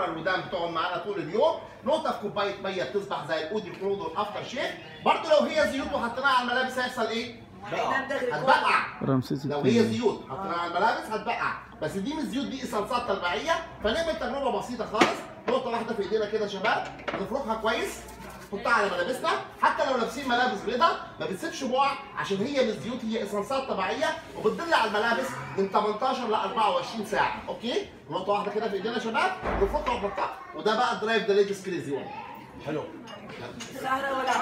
الودان بتقعد معانا طول اليوم نقطه في كوبايه ميه بتصبح زي الاودي كلود والافتر شيف برضه لو هي زيوت وحطيناها على الملابس هيحصل ايه؟ هتبقع رمسيس لو هي الثاني زيوت حطيناها على الملابس هتبقع بس دي مش زيوت دي اسانسات طبيعيه فنعمل تجربه بسيطه خالص نقطه واحده في ايدينا كده يا شباب نفركها كويس نحطها على ملابسنا حتى لو لابسين ملابس بيضاء ما بتسيبش بقع عشان هي مش زيوت هي اسانسات طبيعيه وبتدل على الملابس من 18 ل 24 ساعه اوكي نقطه واحده كده في ايدينا يا شباب نفركها ونحطها وده بقى درايف ذا ليديز كريزي وان حلو سهرة ولا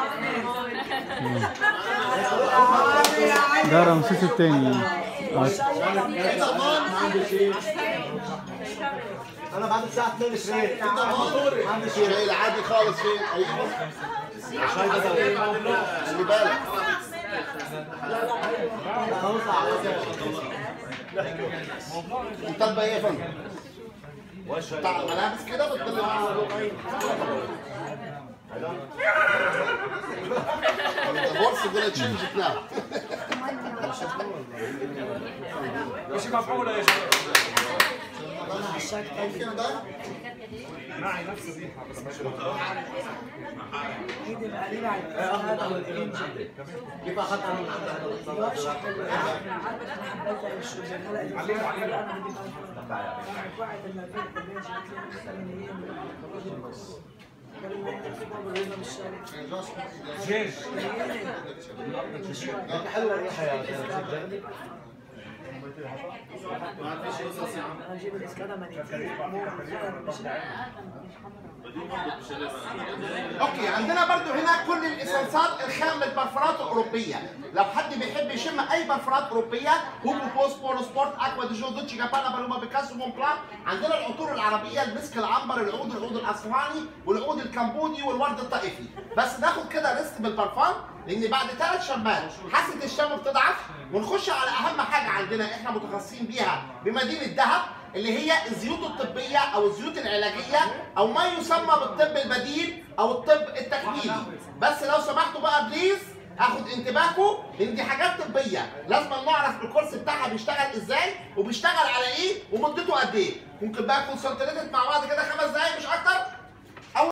ده رمسيس الثاني انا بعد الساعه 2 شريت عندي شيء الشاي العادي خالص فين ايوه شاي بدوي خلي بالك انا اوسع على الطبه ايه يا فندم؟ بتاع الملابس كده بتطلع معاها The horse is gonna change it now. مش مفعولة يا شباب ممكن ده؟ معي نفس الريحة بس مش ايد القليل على هذا والانجن كيف اخذت انا من عند هذا يرشح عربت انا حبيتها الشجر هلا اللي علموا- علموا. انا بدي وعد المرفق بالبيت قلت له من هي قبل ما يحكي بالرضا بالشارع جيش هيك حلوه الريحه يا اخي انا اجيب الاسكادا مانيكير مو مش اوكي عندنا برضو هنا كل الاسانسات الخام للبرفانات الاوروبيه لو حد بيحب يشم اي برفانات اوروبيه هوبو بوست بولو سبورت اكوا دي جو دوتشي جابانا بالوما بيكاسو مون بلان عندنا العطور العربيه المسك العنبر العود العود الاصفهاني والعود الكمبودي والورد الطائفي بس ناخد كده ريست بالبرفان لان بعد ثلاث شمات حاسه الشم بتضعف ونخش على اهم حاجه عندنا احنا متخصصين بيها بمدينه دهب اللي هي الزيوت الطبيه او الزيوت العلاجيه او ما يسمى بالطب البديل او الطب التكميلي بس لو سمحتوا بقى بليز هاخد انتباهكم لان دي حاجات طبيه لازم نعرف الكورس بتاعها بيشتغل ازاي وبيشتغل على ايه ومدته قد ايه ممكن بقى كونسنتريتد مع بعض كده خمس دقايق مش اكتر